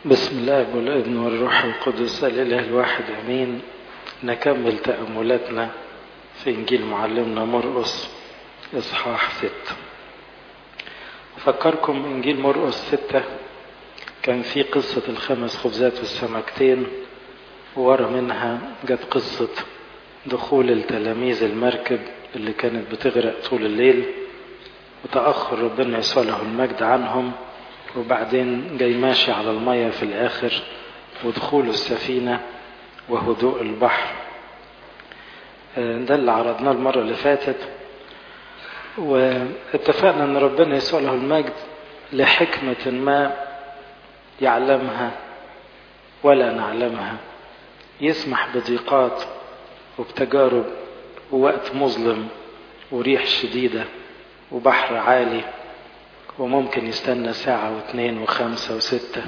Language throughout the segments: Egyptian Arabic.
بسم الله والابن والروح القدس الإله الواحد أمين نكمل تأملاتنا في إنجيل معلمنا مرقس إصحاح ستة أفكركم إنجيل مرقس ستة كان في قصة الخمس خبزات والسمكتين ورا منها جت قصة دخول التلاميذ المركب اللي كانت بتغرق طول الليل وتأخر ربنا يسوع له المجد عنهم وبعدين جاي ماشي على المية في الآخر ودخول السفينة وهدوء البحر ده اللي عرضناه المرة اللي فاتت واتفقنا ان ربنا يسوع له المجد لحكمة ما يعلمها ولا نعلمها يسمح بضيقات وبتجارب ووقت مظلم وريح شديدة وبحر عالي وممكن يستنى ساعة واثنين وخمسة وستة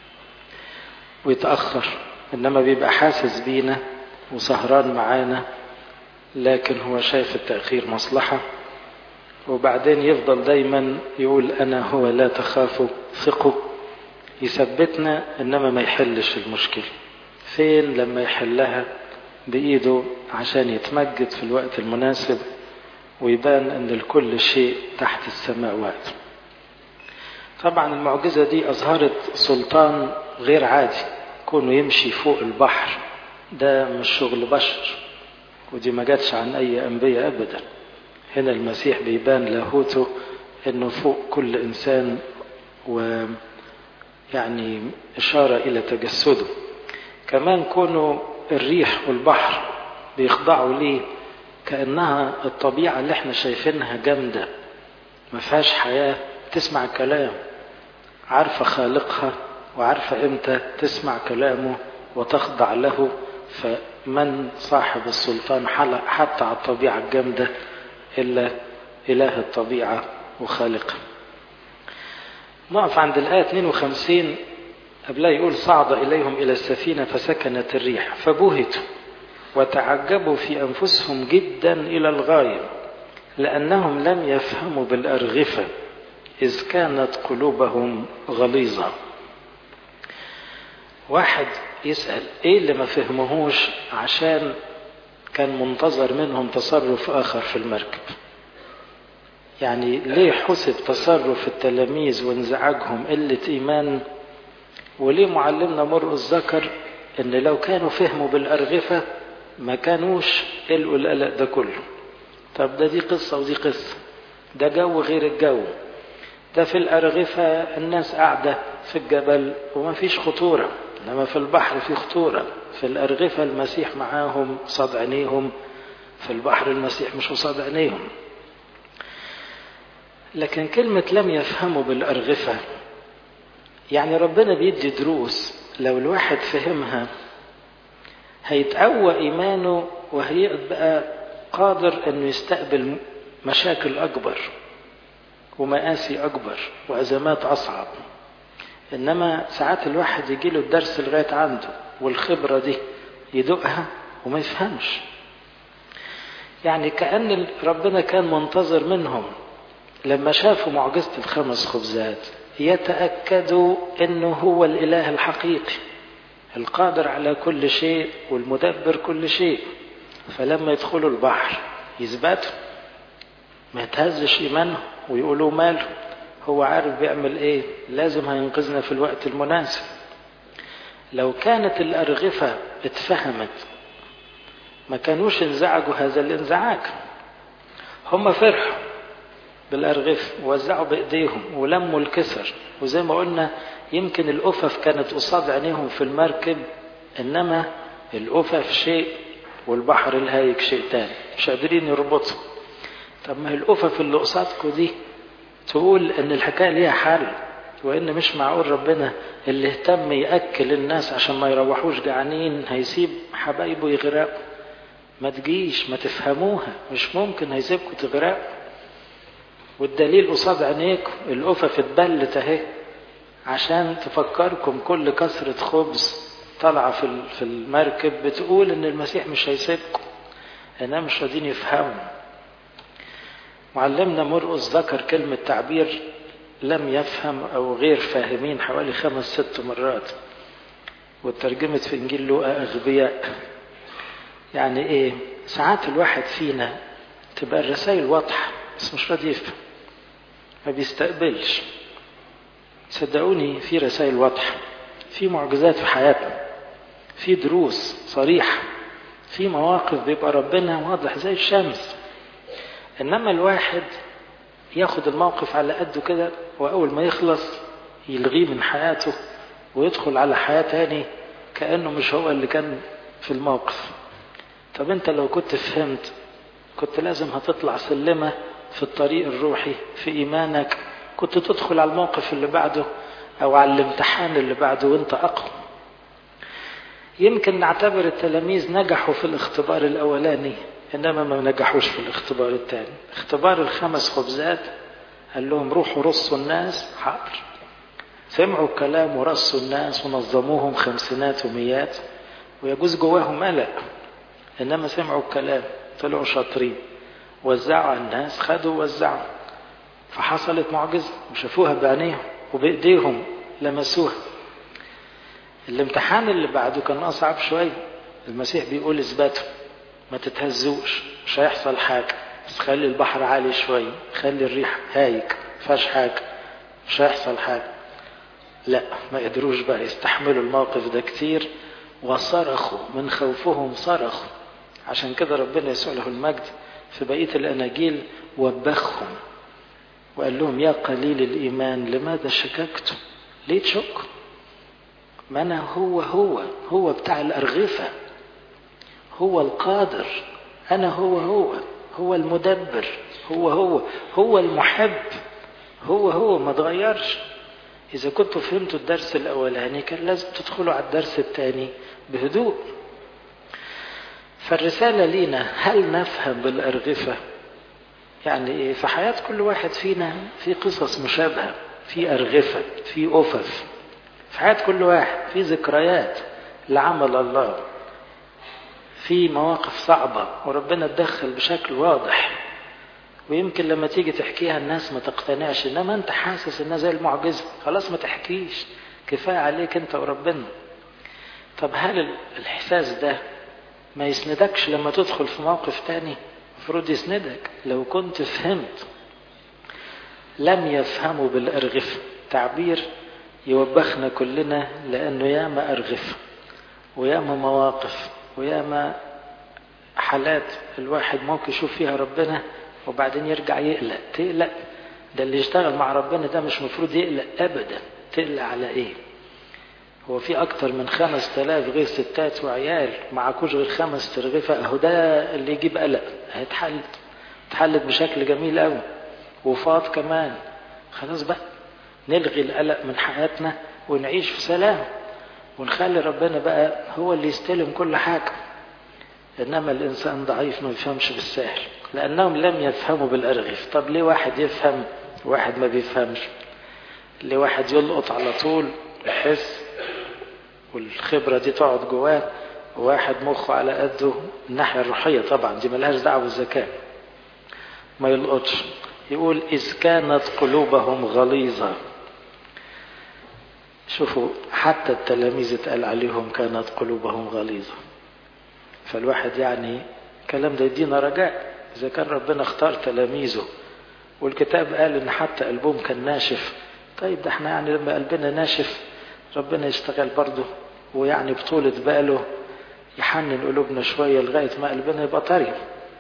ويتأخر إنما بيبقى حاسس بينا وسهران معانا لكن هو شايف التأخير مصلحة وبعدين يفضل دايما يقول أنا هو لا تخافوا ثقوا يثبتنا إنما ما يحلش المشكلة فين لما يحلها بإيده عشان يتمجد في الوقت المناسب ويبان أن لكل شيء تحت السماء وقت طبعا المعجزة دي أظهرت سلطان غير عادي كونه يمشي فوق البحر ده مش شغل بشر ودي ما جاتش عن أي أنبياء أبدا هنا المسيح بيبان لاهوته أنه فوق كل إنسان ويعني إشارة إلى تجسده كمان كونه الريح والبحر بيخضعوا ليه كأنها الطبيعة اللي احنا شايفينها جامدة ما فيهاش حياة تسمع كلام عارفة خالقها وعارفة امتى تسمع كلامه وتخضع له فمن صاحب السلطان حتى على الطبيعة الجامدة إلا إله الطبيعة وخالقها نقف عند الآية 52 قبلها يقول صعد إليهم إلى السفينة فسكنت الريح فبهتوا وتعجبوا في أنفسهم جدا إلى الغاية لأنهم لم يفهموا بالأرغفة إذ كانت قلوبهم غليظة واحد يسأل إيه اللي ما فهمهوش عشان كان منتظر منهم تصرف آخر في المركب يعني ليه حسب تصرف التلاميذ وانزعاجهم قلة إيمان وليه معلمنا مرقس ذكر إن لو كانوا فهموا بالأرغفة ما كانوش قلقوا القلق ده كله طب ده دي قصة ودي قصة ده جو غير الجو ده في الأرغفة الناس قاعدة في الجبل وما فيش خطورة إنما في البحر في خطورة في الأرغفة المسيح معاهم صاد عينيهم في البحر المسيح مش قصاد عينيهم لكن كلمة لم يفهموا بالأرغفة يعني ربنا بيدي دروس لو الواحد فهمها هيتقوى إيمانه وهيبقى قادر أنه يستقبل مشاكل أكبر ومآسي أكبر وأزمات أصعب إنما ساعات الواحد يجي له الدرس لغاية عنده والخبرة دي يدوقها وما يفهمش يعني كأن ربنا كان منتظر منهم لما شافوا معجزة الخمس خبزات يتأكدوا أنه هو الإله الحقيقي القادر على كل شيء والمدبر كل شيء فلما يدخلوا البحر يثبتوا ما يتهزش إيمانهم ويقولوا ماله هو عارف بيعمل ايه لازم هينقذنا في الوقت المناسب لو كانت الأرغفة اتفهمت ما كانوش انزعجوا هذا الانزعاج هم فرحوا بالأرغفة ووزعوا بإيديهم ولموا الكسر وزي ما قلنا يمكن الأفف كانت قصاد عينيهم في المركب إنما الأفف شيء والبحر الهايج شيء تاني مش قادرين يربطوا طب ما هي الأفف اللي قصادكم دي تقول ان الحكايه ليها حل وان مش معقول ربنا اللي اهتم ياكل الناس عشان ما يروحوش جعانين هيسيب حبايبه يغرقوا ما تجيش ما تفهموها مش ممكن هيسيبكم تغرقوا والدليل قصاد عينيكم الأفف اتبلت اهي عشان تفكركم كل كسرة خبز طالعة في في المركب بتقول ان المسيح مش هيسيبكم انهم مش راضيين يفهموا معلمنا مرقس ذكر كلمة تعبير لم يفهم أو غير فاهمين حوالي خمس ست مرات وترجمت في إنجيل لوقا أغبياء يعني إيه ساعات الواحد فينا تبقى الرسائل واضحة بس مش راضي يفهم ما بيستقبلش صدقوني في رسائل واضحة في معجزات في حياتنا في دروس صريحة في مواقف بيبقى ربنا واضح زي الشمس إنما الواحد ياخد الموقف على قده كده وأول ما يخلص يلغيه من حياته ويدخل على حياة تاني كأنه مش هو اللي كان في الموقف طب انت لو كنت فهمت كنت لازم هتطلع سلمة في الطريق الروحي في إيمانك كنت تدخل على الموقف اللي بعده أو على الامتحان اللي بعده وانت أقوى يمكن نعتبر التلاميذ نجحوا في الاختبار الأولاني إنما ما نجحوش في الاختبار الثاني اختبار الخمس خبزات قال لهم روحوا رصوا الناس حاضر سمعوا الكلام ورصوا الناس ونظموهم خمسينات وميات ويجوز جواهم قلق إنما سمعوا الكلام طلعوا شاطرين وزعوا على الناس خدوا وزعوا فحصلت معجزة وشافوها بعينيهم وبإيديهم لمسوها الامتحان اللي بعده كان أصعب شوية المسيح بيقول اثبتوا ما تتهزوش مش هيحصل حاجة بس خلي البحر عالي شوية خلي الريح هايك فاش حاجة مش هيحصل حاجة لا ما قدروش بقى يستحملوا الموقف ده كتير وصرخوا من خوفهم صرخوا عشان كده ربنا يسوع له المجد في بقية الأناجيل وبخهم وقال لهم يا قليل الإيمان لماذا شككتم ليه تشكوا ما أنا هو هو هو بتاع الأرغفة هو القادر أنا هو هو هو المدبر هو هو هو المحب هو هو ما تغيرش إذا كنتوا فهمتوا الدرس الأولاني كان لازم تدخلوا على الدرس الثاني بهدوء فالرسالة لينا هل نفهم بالأرغفة يعني إيه في حياة كل واحد فينا في قصص مشابهة في أرغفة في أفف في حياة كل واحد في ذكريات لعمل الله في مواقف صعبة وربنا اتدخل بشكل واضح ويمكن لما تيجي تحكيها الناس ما تقتنعش انما انت حاسس انها زي المعجزة خلاص ما تحكيش كفاية عليك انت وربنا طب هل الاحساس ده ما يسندكش لما تدخل في موقف تاني المفروض يسندك لو كنت فهمت لم يفهموا بالأرغفة تعبير يوبخنا كلنا لأنه ياما أرغفة وياما مواقف وياما حالات الواحد ممكن يشوف فيها ربنا وبعدين يرجع يقلق تقلق ده اللي يشتغل مع ربنا ده مش مفروض يقلق أبدا تقلق على إيه هو في أكتر من خمس تلاف غير ستات وعيال معكوش غير خمس ترغفة أهو ده اللي يجيب قلق هيتحل اتحلت بشكل جميل قوي وفاض كمان خلاص بقى نلغي القلق من حياتنا ونعيش في سلام ونخلي ربنا بقى هو اللي يستلم كل حاجة إنما الإنسان ضعيف ما يفهمش بالسهل لأنهم لم يفهموا بالأرغف طب ليه واحد يفهم واحد ما بيفهمش ليه واحد يلقط على طول يحس والخبرة دي تقعد جواه وواحد مخه على قده الناحية الروحية طبعا دي ملهاش دعوة بالذكاء ما يلقطش يقول إذ كانت قلوبهم غليظة شوفوا حتى التلاميذ اتقال عليهم كانت قلوبهم غليظة فالواحد يعني الكلام ده يدينا رجاء إذا كان ربنا اختار تلاميذه والكتاب قال إن حتى قلبهم كان ناشف طيب ده احنا يعني لما قلبنا ناشف ربنا يشتغل برضه ويعني بطولة باله يحنن قلوبنا شوية لغاية ما قلبنا يبقى طري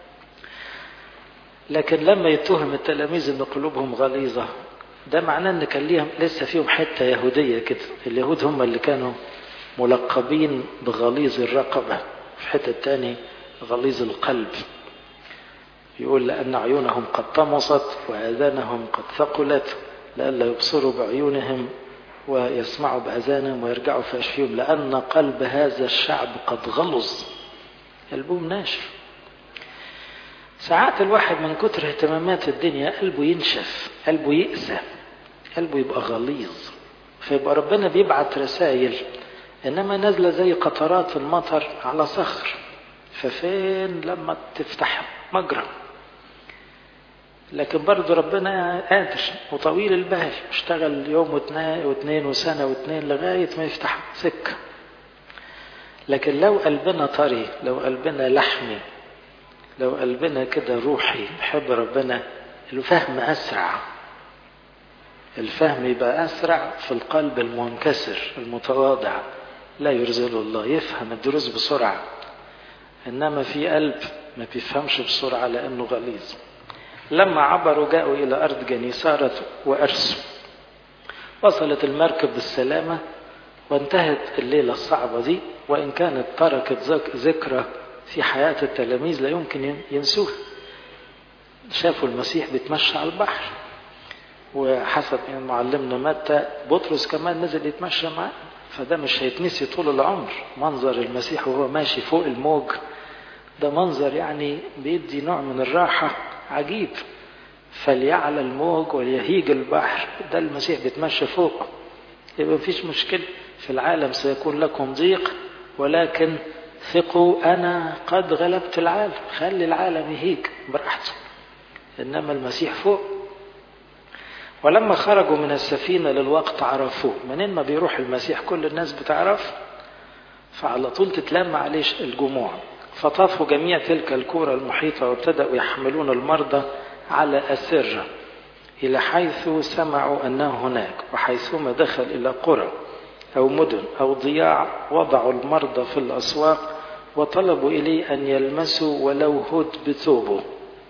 لكن لما يتهم التلاميذ ان قلوبهم غليظة ده معناه ان كان ليهم لسه فيهم حتة يهودية كده اليهود هم اللي كانوا ملقبين بغليظ الرقبة في حتة تاني غليظ القلب يقول لأن عيونهم قد طمست وآذانهم قد ثقلت لئلا يبصروا بعيونهم ويسمعوا بأذانهم ويرجعوا في أشفيهم لأن قلب هذا الشعب قد غلظ قلبهم ناشف ساعات الواحد من كتر اهتمامات الدنيا قلبه ينشف قلبه يقسى قلبه يبقى غليظ فيبقى ربنا بيبعت رسائل إنما نازلة زي قطرات المطر على صخر ففين لما تفتح مجرى لكن برضه ربنا قادر وطويل البال اشتغل يوم واثنين واثنين وسنة واثنين لغاية ما يفتح سكة لكن لو قلبنا طري لو قلبنا لحمي لو قلبنا كده روحي بحب ربنا الفهم أسرع الفهم يبقى أسرع في القلب المنكسر المتواضع لا يرزله الله يفهم الدروس بسرعة إنما في قلب ما بيفهمش بسرعة لأنه غليظ لما عبروا جاءوا إلى أرض جنيسارة وأرسوا وصلت المركب بالسلامة وانتهت الليلة الصعبة دي وإن كانت تركت ذكرى في حياة التلاميذ لا يمكن ينسوها شافوا المسيح بيتمشى على البحر وحسب يعني معلمنا متى بطرس كمان نزل يتمشى معاه فده مش هيتنسي طول العمر منظر المسيح وهو ماشي فوق الموج ده منظر يعني بيدي نوع من الراحة عجيب فليعلى الموج وليهيج البحر ده المسيح بيتمشى فوق يبقى مفيش مشكلة في العالم سيكون لكم ضيق ولكن ثقوا أنا قد غلبت العالم خلي العالم يهيج براحته إنما المسيح فوق ولما خرجوا من السفينة للوقت عرفوه منين ما بيروح المسيح كل الناس بتعرف فعلى طول تتلم عليه الجموع فطافوا جميع تلك الكورة المحيطة وابتدأوا يحملون المرضى على أسرة إلى حيث سمعوا أنه هناك وحيثما دخل إلى قرى أو مدن أو ضياع وضعوا المرضى في الأسواق وطلبوا إليه أن يلمسوا ولو هد بثوبه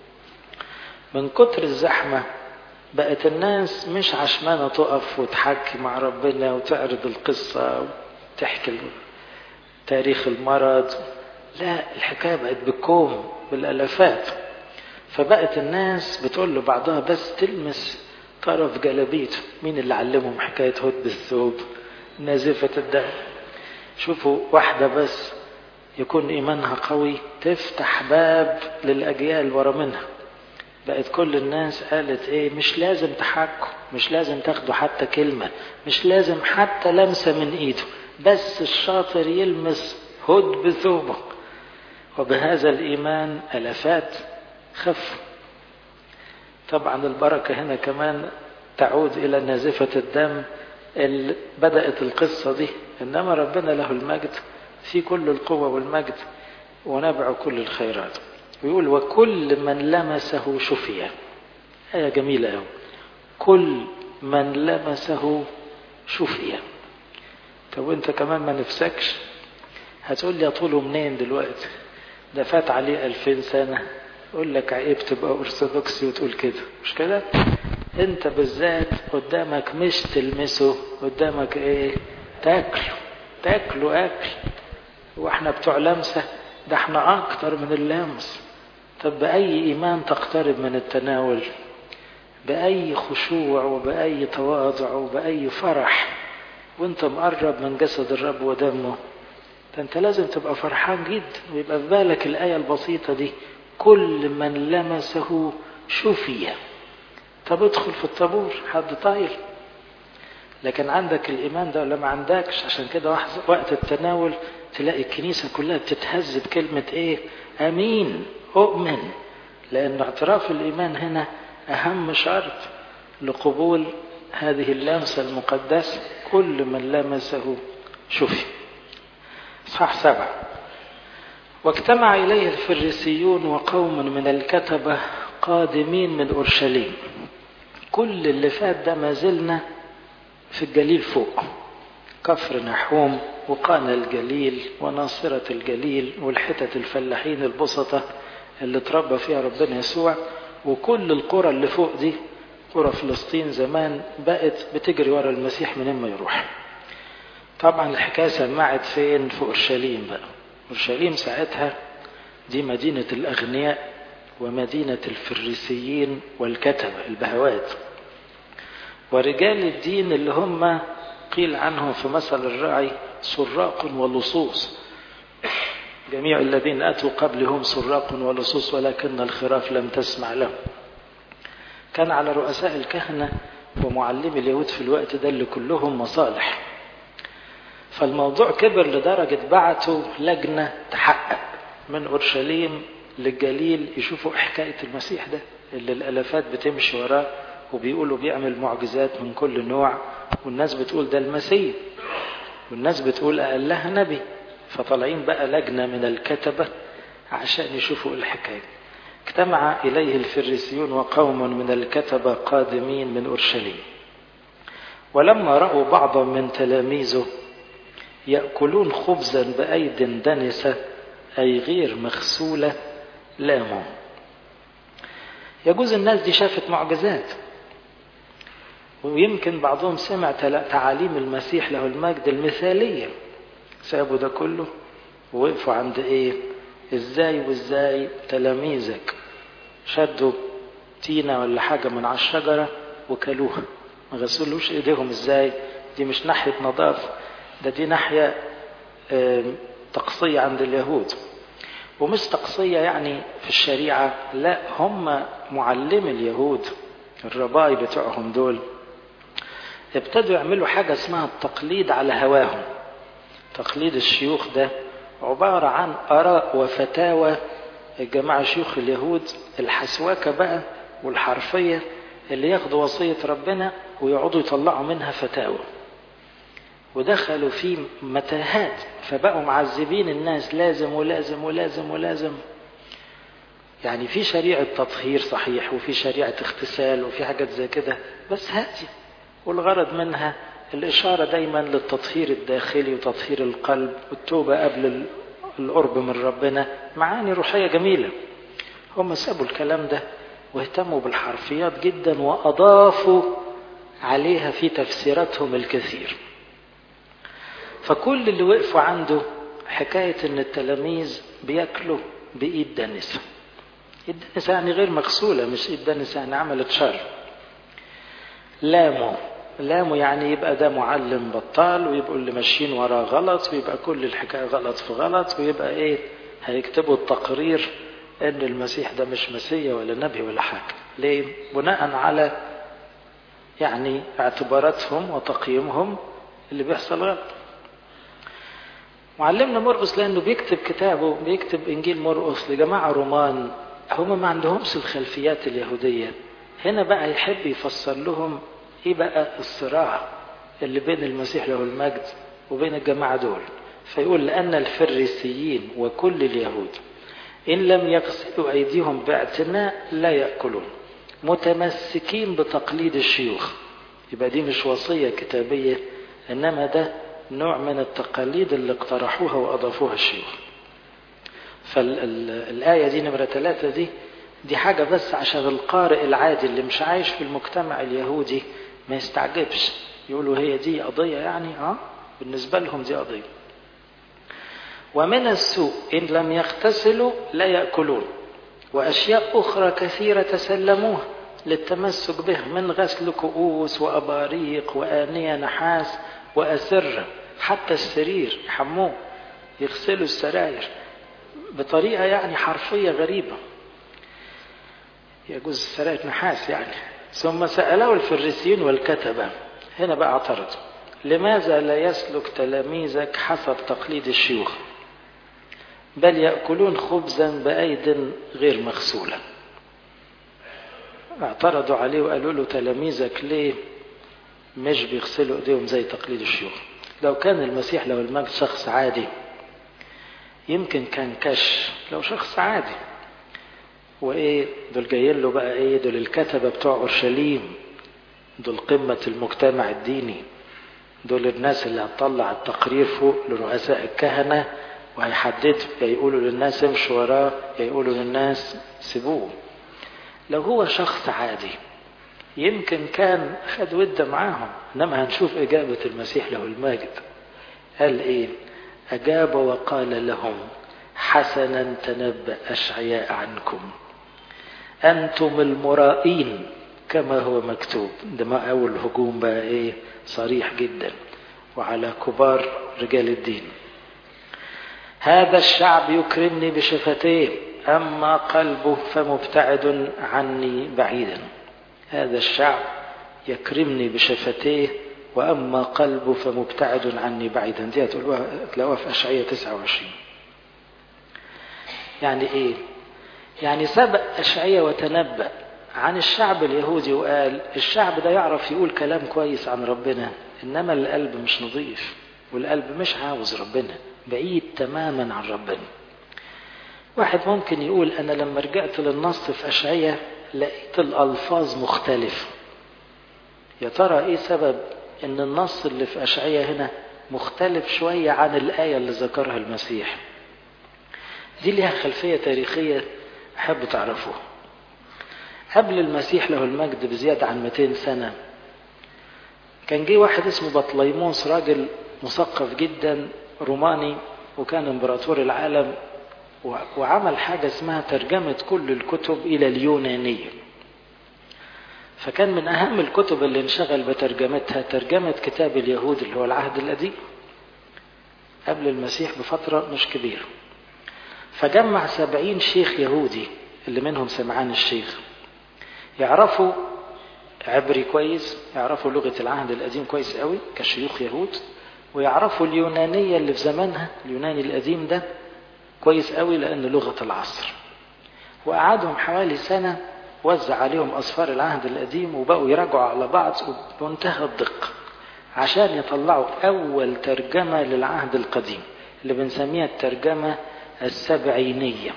من كتر الزحمة بقت الناس مش عشمانة تقف وتحكي مع ربنا وتعرض القصة وتحكي تاريخ المرض لا الحكاية بقت بالكوم بالالافات فبقت الناس بتقول لبعضها بس تلمس طرف جلابيته مين اللي علمهم حكاية هد بالثوب نازفة الدم شوفوا واحدة بس يكون إيمانها قوي تفتح باب للأجيال ورا منها بقت كل الناس قالت ايه مش لازم تحكوا مش لازم تاخدوا حتى كلمة مش لازم حتى لمسة من ايده بس الشاطر يلمس هد بثوبه وبهذا الإيمان ألفات خف طبعا البركة هنا كمان تعود إلى نازفة الدم اللي بدأت القصة دي إنما ربنا له المجد في كل القوة والمجد ونبع كل الخيرات ويقول وكل من لمسه شفي آية جميلة أوي كل من لمسه شفي طب وانت كمان ما نفسكش هتقول لي اطوله منين دلوقتي ده فات عليه ألفين سنة يقول لك عيب تبقى أرثوذكسي وتقول كده مش كده انت بالذات قدامك مش تلمسه قدامك ايه تاكله تاكله اكل واحنا بتوع لمسة ده احنا اكتر من اللمس طب بأي إيمان تقترب من التناول بأي خشوع وبأي تواضع وبأي فرح وانت مقرب من جسد الرب ودمه ده انت لازم تبقى فرحان جدا ويبقى في بالك الآية البسيطة دي كل من لمسه شفي طب ادخل في الطابور حد طايل لكن عندك الإيمان ده ولا ما عندكش عشان كده وقت التناول تلاقي الكنيسة كلها بتتهز بكلمة ايه أمين أؤمن لأن اعتراف الإيمان هنا أهم شرط لقبول هذه اللمسة المقدسة كل من لمسه شفي صح سبعة واجتمع إليه الفريسيون وقوم من الكتبة قادمين من أورشليم كل اللي فات ده ما زلنا في الجليل فوق كفر نحوم وقانا الجليل وناصرة الجليل والحتت الفلاحين البسطة اللي اتربى فيها ربنا يسوع وكل القرى اللي فوق دي قرى فلسطين زمان بقت بتجري ورا المسيح من ما يروح طبعا الحكاية سمعت فين في أورشليم بقى أورشليم ساعتها دي مدينة الأغنياء ومدينة الفريسيين والكتبة البهوات ورجال الدين اللي هم قيل عنهم في مثل الراعي سراق ولصوص جميع الذين أتوا قبلهم سراق ولصوص ولكن الخراف لم تسمع لهم كان على رؤساء الكهنة ومعلمي اليهود في الوقت ده اللي كلهم مصالح فالموضوع كبر لدرجة بعتوا لجنة تحقق من أورشليم للجليل يشوفوا حكاية المسيح ده اللي الالافات بتمشي وراه وبيقولوا بيعمل معجزات من كل نوع والناس بتقول ده المسيح والناس بتقول اقلها نبي فطالعين بقى لجنه من الكتبه عشان يشوفوا الحكايه اجتمع اليه الفريسيون وقوم من الكتبه قادمين من اورشليم ولما راوا بعضا من تلاميذه ياكلون خبزا بايد دنسه اي غير مغسوله لاموا يجوز الناس دي شافت معجزات ويمكن بعضهم سمع تعاليم المسيح له المجد المثالية سابوا ده كله ووقفوا عند ايه ازاي وازاي تلاميذك شدوا تينة ولا حاجة من على الشجرة وكلوها ما غسلوش ايديهم ازاي دي مش ناحية نظافة ده دي ناحية تقصية عند اليهود ومش تقصية يعني في الشريعة لا هم معلم اليهود الرباي بتوعهم دول ابتدوا يعملوا حاجة اسمها التقليد على هواهم تقليد الشيوخ ده عبارة عن آراء وفتاوى الجماعة شيوخ اليهود الحسواكة بقى والحرفية اللي ياخدوا وصية ربنا ويقعدوا يطلعوا منها فتاوى ودخلوا في متاهات فبقوا معذبين الناس لازم ولازم ولازم ولازم يعني في شريعة تطهير صحيح وفي شريعة اغتسال وفي حاجات زي كده بس هاتي والغرض منها الإشارة دايما للتطهير الداخلي وتطهير القلب والتوبة قبل القرب من ربنا معاني روحية جميلة هم سابوا الكلام ده واهتموا بالحرفيات جدا وأضافوا عليها في تفسيراتهم الكثير فكل اللي وقفوا عنده حكاية ان التلاميذ بياكلوا بإيد دنسة إيد دنسة يعني غير مغسولة مش إيد دنسة يعني عملت شر لاموا لاموا يعني يبقى ده معلم بطال ويبقوا اللي ماشيين وراه غلط ويبقى كل الحكاية غلط في غلط ويبقى ايه هيكتبوا التقرير ان المسيح ده مش مسيا ولا نبي ولا حاجة ليه بناء على يعني اعتباراتهم وتقييمهم اللي بيحصل غلط معلمنا مرقس لانه بيكتب كتابه بيكتب انجيل مرقس لجماعه رومان هم ما عندهمش الخلفيات اليهوديه هنا بقى يحب يفسر لهم ايه بقى الصراع اللي بين المسيح له المجد وبين الجماعه دول فيقول لان الفريسيين وكل اليهود ان لم يغسلوا ايديهم باعتناء لا ياكلون متمسكين بتقليد الشيوخ يبقى دي مش وصيه كتابيه انما ده نوع من التقاليد اللي اقترحوها وأضافوها الشيوخ فالآية دي نمرة ثلاثة دي دي حاجة بس عشان القارئ العادي اللي مش عايش في المجتمع اليهودي ما يستعجبش يقولوا هي دي قضية يعني اه بالنسبة لهم دي قضية ومن السوء إن لم يغتسلوا لا يأكلون وأشياء أخرى كثيرة تسلموها للتمسك به من غسل كؤوس وأباريق وآنية نحاس وأسرة حتى السرير يحموه يغسلوا السراير بطريقة يعني حرفية غريبة يجوز السراير نحاس يعني ثم سأله الفريسيين والكتبة هنا بقى اعترضوا لماذا لا يسلك تلاميذك حسب تقليد الشيوخ بل يأكلون خبزا بأيد غير مغسولة اعترضوا عليه وقالوا له تلاميذك ليه مش بيغسلوا ايديهم زي تقليد الشيوخ لو كان المسيح لو المجد شخص عادي يمكن كان كش لو شخص عادي وايه دول جايين له بقى ايه دول الكتبة بتوع اورشليم دول قمة المجتمع الديني دول الناس اللي هتطلع التقرير فوق لرؤساء الكهنة وهيحددوا يا يقولوا للناس امشوا وراه يا يقولوا للناس سيبوه لو هو شخص عادي يمكن كان خد ودة معاهم انما هنشوف اجابة المسيح له المجد قال ايه اجاب وقال لهم حسنا تنبأ اشعياء عنكم انتم المرائين كما هو مكتوب ده ما اول هجوم بقى ايه صريح جدا وعلى كبار رجال الدين هذا الشعب يكرمني بشفتيه اما قلبه فمبتعد عني بعيدا هذا الشعب يكرمني بشفتيه وأما قلبه فمبتعد عني بعيدا دي هتلاقوها في أشعية 29 يعني إيه؟ يعني سبق أشعية وتنبأ عن الشعب اليهودي وقال الشعب ده يعرف يقول كلام كويس عن ربنا إنما القلب مش نظيف والقلب مش عاوز ربنا بعيد تماما عن ربنا واحد ممكن يقول أنا لما رجعت للنص في أشعية لقيت الألفاظ مختلفة يا ترى إيه سبب إن النص اللي في أشعية هنا مختلف شوية عن الآية اللي ذكرها المسيح دي لها خلفية تاريخية أحب تعرفوها قبل المسيح له المجد بزيادة عن 200 سنة كان جه واحد اسمه بطليموس راجل مثقف جدا روماني وكان امبراطور العالم وعمل حاجة اسمها ترجمة كل الكتب إلى اليونانية فكان من أهم الكتب اللي انشغل بترجمتها ترجمة كتاب اليهود اللي هو العهد القديم قبل المسيح بفترة مش كبيرة فجمع سبعين شيخ يهودي اللي منهم سمعان الشيخ يعرفوا عبري كويس يعرفوا لغة العهد القديم كويس قوي كشيوخ يهود ويعرفوا اليونانية اللي في زمانها اليوناني القديم ده كويس قوي لأن لغة العصر وقعدهم حوالي سنة وزع عليهم أصفار العهد القديم وبقوا يراجعوا على بعض بمنتهى الدقة عشان يطلعوا أول ترجمة للعهد القديم اللي بنسميها الترجمة السبعينية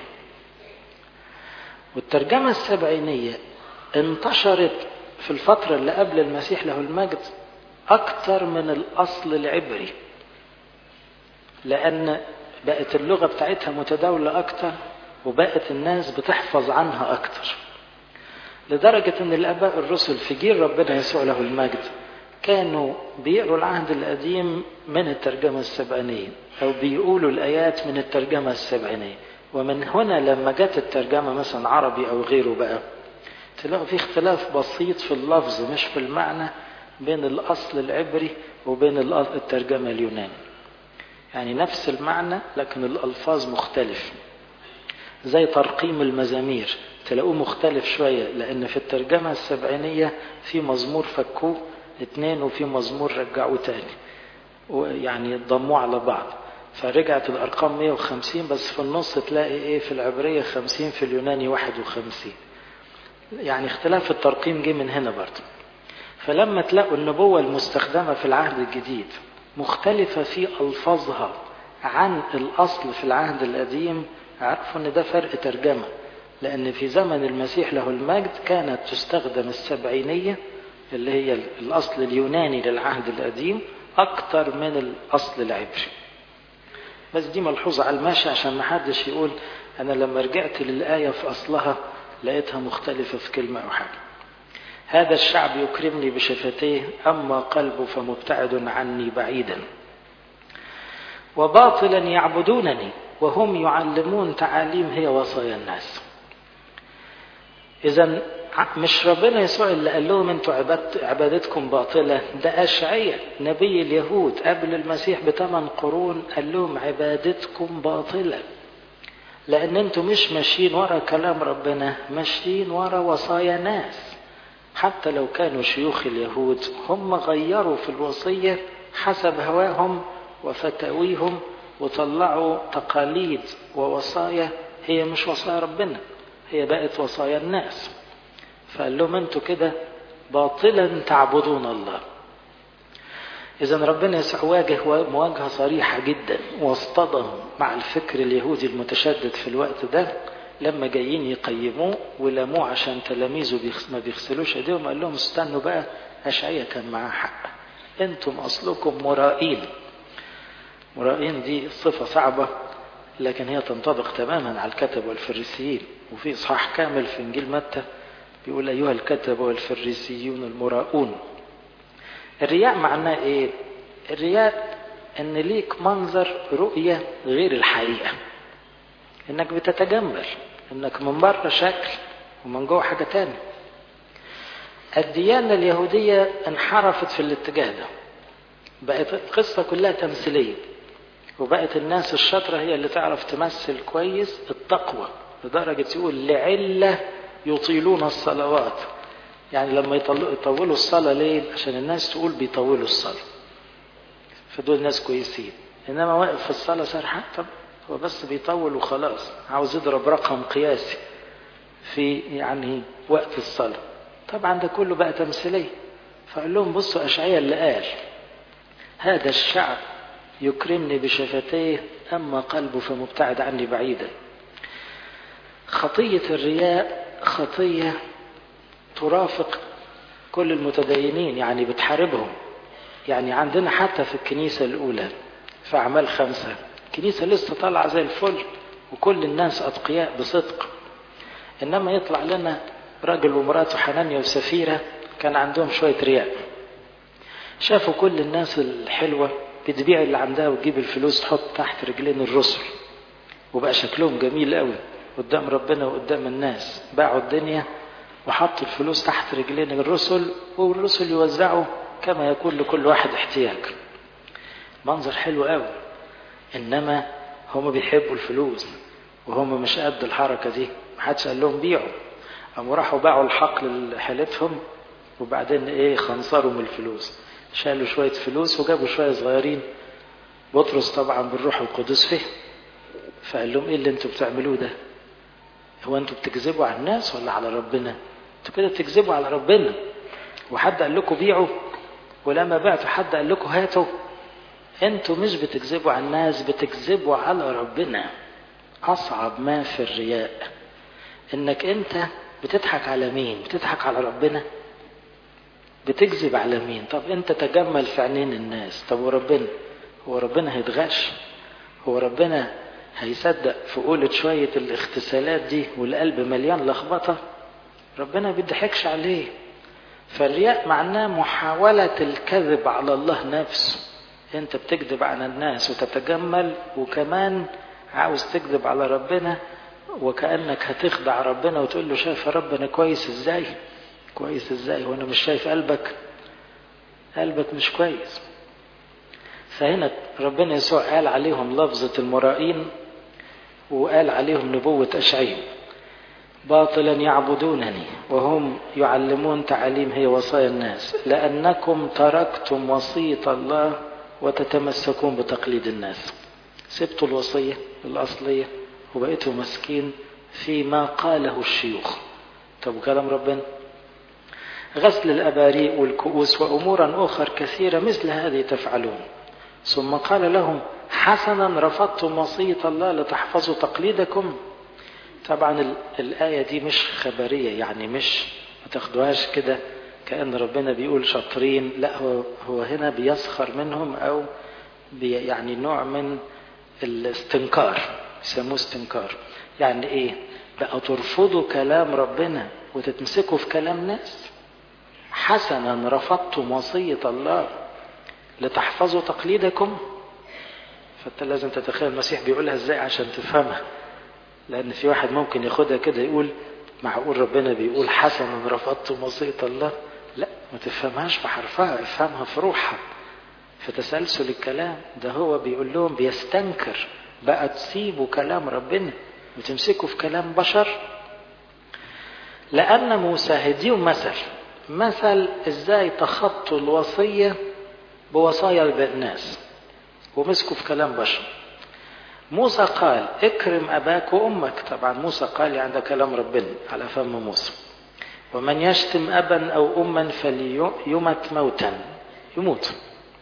والترجمة السبعينية انتشرت في الفترة اللي قبل المسيح له المجد أكثر من الأصل العبري لأن بقت اللغة بتاعتها متداولة أكثر وبقت الناس بتحفظ عنها أكثر لدرجة أن الآباء الرسل في جيل ربنا يسوع له المجد كانوا بيقروا العهد القديم من الترجمة السبعينية أو بيقولوا الآيات من الترجمة السبعينية ومن هنا لما جت الترجمة مثلا عربي أو غيره بقى تلاقوا في اختلاف بسيط في اللفظ مش في المعنى بين الأصل العبري وبين الترجمة اليوناني يعني نفس المعنى لكن الألفاظ مختلفة زي ترقيم المزامير تلاقوه مختلف شوية لأن في الترجمة السبعينية في مزمور فكوه اتنين وفي مزمور رجعوه تاني ويعني ضموه على بعض فرجعت الأرقام 150 بس في النص تلاقي إيه في العبرية 50 في اليوناني 51 يعني اختلاف الترقيم جه من هنا برضه فلما تلاقوا النبوة المستخدمة في العهد الجديد مختلفة في ألفاظها عن الأصل في العهد القديم عرفوا أن ده فرق ترجمة لأن في زمن المسيح له المجد كانت تستخدم السبعينية اللي هي الأصل اليوناني للعهد القديم أكثر من الأصل العبري بس دي ملحوظة على الماشي عشان ما حدش يقول أنا لما رجعت للآية في أصلها لقيتها مختلفة في كلمة أو حاجة هذا الشعب يكرمني بشفتيه أما قلبه فمبتعد عني بعيدا وباطلا يعبدونني وهم يعلمون تعاليم هي وصايا الناس إذا مش ربنا يسوع اللي قال لهم انتوا عبادتكم باطلة ده أشعية نبي اليهود قبل المسيح بثمان قرون قال لهم عبادتكم باطلة لأن انتوا مش ماشيين ورا كلام ربنا ماشيين ورا وصايا ناس حتى لو كانوا شيوخ اليهود هم غيروا في الوصية حسب هواهم وفتاويهم وطلعوا تقاليد ووصايا هي مش وصايا ربنا هي بقت وصايا الناس فقال لهم انتوا كده باطلا تعبدون الله إذا ربنا يسوع واجه مواجهة صريحة جدا واصطدم مع الفكر اليهودي المتشدد في الوقت ده لما جايين يقيموه ولموه عشان تلاميذه ما بيغسلوش ايديهم قال لهم استنوا بقى أشعية كان معاه حق انتم أصلكم مرائين مرائين دي صفة صعبة لكن هي تنطبق تماما على الكتب والفريسيين وفي إصحاح كامل في إنجيل متى بيقول أيها الكتب والفريسيون المراؤون الرياء معناه إيه؟ الرياء إن ليك منظر رؤية غير الحقيقة إنك بتتجمل إنك من بره شكل ومن جوه حاجة تانية الديانة اليهودية انحرفت في الاتجاه ده بقت القصة كلها تمثيلية وبقت الناس الشاطرة هي اللي تعرف تمثل كويس التقوى لدرجة يقول لعلة يطيلون الصلوات يعني لما يطولوا الصلاة ليه؟ عشان الناس تقول بيطولوا الصلاة فدول ناس كويسين إنما واقف في الصلاة سرحان طب هو بس بيطول وخلاص عاوز يضرب رقم قياسي في يعني وقت الصلاة طبعا ده كله بقى تمثيلية فقال لهم بصوا أشعية اللي قال هذا الشعب يكرمني بشفتيه أما قلبه فمبتعد عني بعيدا خطية الرياء خطية ترافق كل المتدينين يعني بتحاربهم يعني عندنا حتى في الكنيسة الأولى في أعمال خمسة الكنيسة لسه طالعة زي الفل وكل الناس أتقياء بصدق إنما يطلع لنا راجل ومراته حنانيا وسفيرة كان عندهم شوية رياء شافوا كل الناس الحلوة بتبيع اللي عندها وتجيب الفلوس تحط تحت رجلين الرسل وبقى شكلهم جميل قوي قدام ربنا وقدام الناس باعوا الدنيا وحطوا الفلوس تحت رجلين الرسل والرسل يوزعوا كما يكون لكل واحد احتياج منظر حلو قوي انما هم بيحبوا الفلوس وهم مش قد الحركه دي محدش قال لهم بيعوا قاموا راحوا باعوا الحقل لحالتهم وبعدين ايه خنصروا من الفلوس شالوا شويه فلوس وجابوا شويه صغيرين بطرس طبعا بالروح القدس فيه فقال لهم ايه اللي انتوا بتعملوه ده هو انتوا بتكذبوا على الناس ولا على ربنا انتوا كده بتكذبوا على ربنا وحد قال لكم بيعوا ولما بعتوا حد قال لكم هاتوا انتوا مش بتكذبوا على الناس بتكذبوا على ربنا اصعب ما في الرياء انك انت بتضحك على مين بتضحك على ربنا بتكذب على مين طب انت تجمل في عينين الناس طب وربنا هو ربنا هيتغش هو ربنا هيصدق في قولة شوية الاغتسالات دي والقلب مليان لخبطة ربنا بيضحكش عليه فالرياء معناه محاولة الكذب على الله نفسه انت بتكذب على الناس وتتجمل وكمان عاوز تكذب على ربنا وكأنك هتخدع ربنا وتقول له شايف يا رب انا كويس ازاي كويس ازاي وانا مش شايف قلبك قلبك مش كويس فهنا ربنا يسوع قال عليهم لفظة المرائين وقال عليهم نبوة أشعيم باطلا يعبدونني وهم يعلمون تعاليم هي وصايا الناس لأنكم تركتم وصية الله وتتمسكون بتقليد الناس سبتوا الوصية الأصلية وبقيتوا مسكين فيما قاله الشيوخ طب كلام ربنا غسل الأباريء والكؤوس وأمورا أخر كثيرة مثل هذه تفعلون ثم قال لهم حسنا رفضتم وصية الله لتحفظوا تقليدكم طبعا الآية دي مش خبرية يعني مش ما تاخدوهاش كده كأن ربنا بيقول شاطرين لا هو هو هنا بيسخر منهم أو بي يعني نوع من الاستنكار يسموه استنكار يعني إيه بقى ترفضوا كلام ربنا وتتمسكوا في كلام ناس حسنا رفضتم وصية الله لتحفظوا تقليدكم فانت لازم تتخيل المسيح بيقولها ازاي عشان تفهمها لان في واحد ممكن ياخدها كده يقول معقول ربنا بيقول حسنا رفضتم وصية الله لا ما تفهمهاش في حرفها افهمها في روحها في تسلسل الكلام ده هو بيقول لهم بيستنكر بقى تسيبوا كلام ربنا وتمسكوا في كلام بشر لأن موسى هديهم مثل مثل ازاي تخطوا الوصية بوصايا الناس ومسكوا في كلام بشر موسى قال اكرم أباك وأمك طبعا موسى قال يعني ده كلام ربنا على فم موسى ومن يشتم أبا أو أما فليمت موتا يموت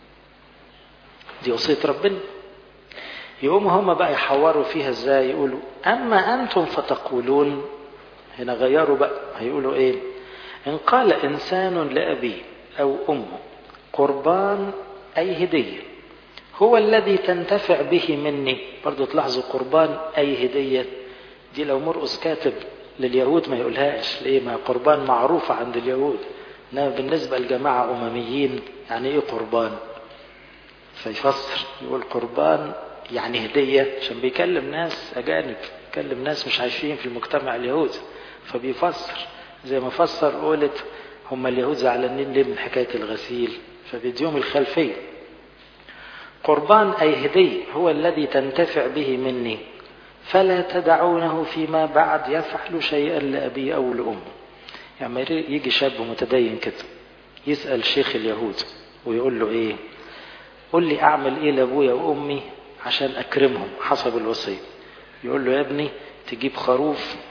دي وصية ربنا يقوم هم بقى يحوروا فيها ازاي يقولوا أما أنتم فتقولون هنا غيروا بقى هيقولوا ايه إن قال إنسان لأبيه أو أمه قربان أي هدية هو الذي تنتفع به مني برضو تلاحظوا قربان أي هدية دي لو مرقس كاتب لليهود ما يقولهاش ليه ما قربان معروفة عند اليهود إنما بالنسبة لجماعة أمميين يعني إيه قربان فيفسر يقول قربان يعني هدية عشان بيكلم ناس أجانب بيكلم ناس مش عايشين في المجتمع اليهودي فبيفسر زي ما فسر قولت هم اليهود زعلانين ليه من حكاية الغسيل فبيديهم الخلفية قربان أي هدية هو الذي تنتفع به مني فلا تدعونه فيما بعد يفعل شيئا لأبي أو لأمه يعني يجي شاب متدين كده يسأل شيخ اليهود ويقول له إيه قل لي أعمل إيه لأبويا وأمي عشان أكرمهم حسب الوصية يقول له يا ابني تجيب خروف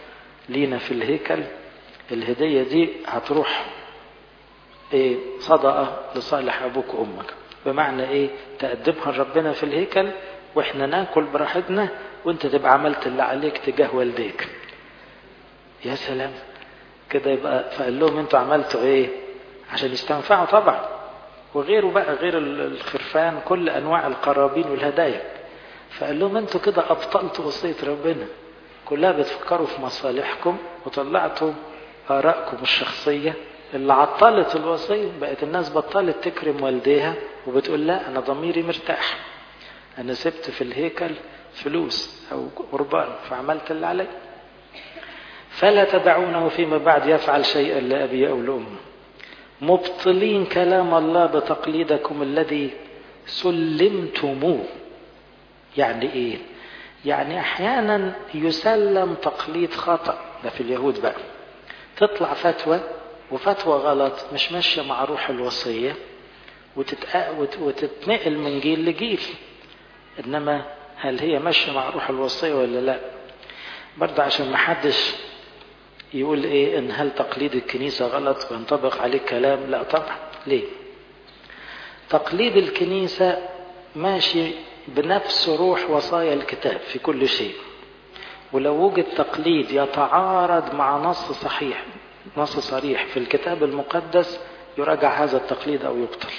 لينا في الهيكل الهدية دي هتروح ايه صدقة لصالح ابوك وامك بمعنى ايه تقدمها لربنا في الهيكل واحنا ناكل براحتنا وانت تبقى عملت اللي عليك تجاه والديك يا سلام كده يبقى فقال لهم انتوا عملتوا ايه عشان يستنفعوا طبعا وغيره بقى غير الخرفان كل انواع القرابين والهدايا فقال لهم انتوا كده ابطلتوا وصيه ربنا كلها بتفكروا في مصالحكم وطلعتوا ارائكم الشخصيه اللي عطلت الوصيه بقت الناس بطلت تكرم والديها وبتقول لا انا ضميري مرتاح انا سبت في الهيكل فلوس او قربان فعملت اللي علي فلا تدعونه فيما بعد يفعل شيئا لابي او لامه مبطلين كلام الله بتقليدكم الذي سلمتموه يعني ايه يعني احيانا يسلم تقليد خطا ده في اليهود بقى تطلع فتوى وفتوى غلط مش ماشيه مع روح الوصيه وتتأ... وتتنقل من جيل لجيل انما هل هي ماشيه مع روح الوصيه ولا لا برضه عشان ما حدش يقول ايه ان هل تقليد الكنيسه غلط وينطبق عليه كلام لا طبعا ليه تقليد الكنيسه ماشي بنفس روح وصايا الكتاب في كل شيء ولو وجد تقليد يتعارض مع نص صحيح نص صريح في الكتاب المقدس يراجع هذا التقليد او يبطل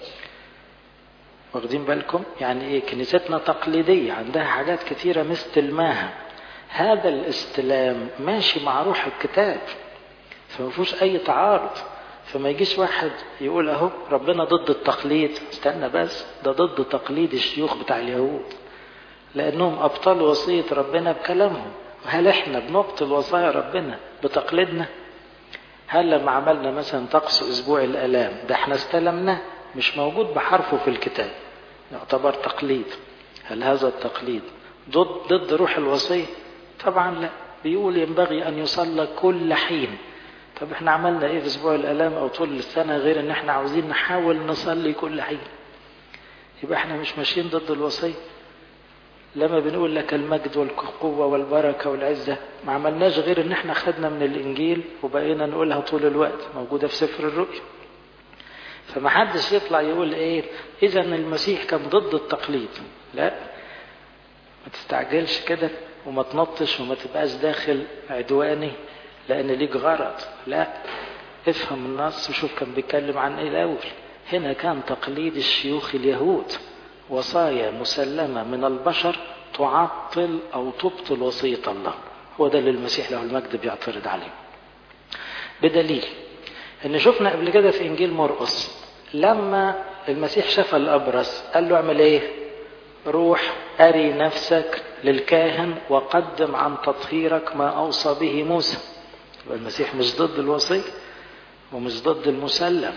واخدين بالكم يعني ايه كنيستنا تقليدية عندها حاجات كتيرة مستلماها هذا الاستلام ماشي مع روح الكتاب فما فيهوش اي تعارض فما يجيش واحد يقول اهو ربنا ضد التقليد استنى بس ده ضد تقليد الشيوخ بتاع اليهود لانهم ابطلوا وصية ربنا بكلامهم هل احنا بنبطل وصايا ربنا بتقليدنا هل لما عملنا مثلا طقس اسبوع الالام ده احنا استلمناه مش موجود بحرفه في الكتاب يعتبر تقليد هل هذا التقليد ضد ضد روح الوصيه طبعا لا بيقول ينبغي ان يصلى كل حين طب احنا عملنا ايه في اسبوع الالام او طول السنه غير ان احنا عاوزين نحاول نصلي كل حين يبقى احنا مش ماشيين ضد الوصيه لما بنقول لك المجد والقوه والبركه والعزه ما عملناش غير ان احنا خدنا من الانجيل وبقينا نقولها طول الوقت موجوده في سفر الرؤيا فما حدش يطلع يقول ايه اذا المسيح كان ضد التقليد لا ما تستعجلش كده وما تنطش وما تبقاش داخل عدواني لان ليك غرض لا افهم النص وشوف كان بيتكلم عن ايه الاول هنا كان تقليد الشيوخ اليهود وصايا مسلمة من البشر تعطل أو تبطل وصية الله هو ده اللي المسيح له المجد بيعترض عليه بدليل ان شفنا قبل كده في انجيل مرقس لما المسيح شفى الابرص قال له اعمل ايه روح اري نفسك للكاهن وقدم عن تطهيرك ما اوصى به موسى المسيح مش ضد الوصيه ومش ضد المسلم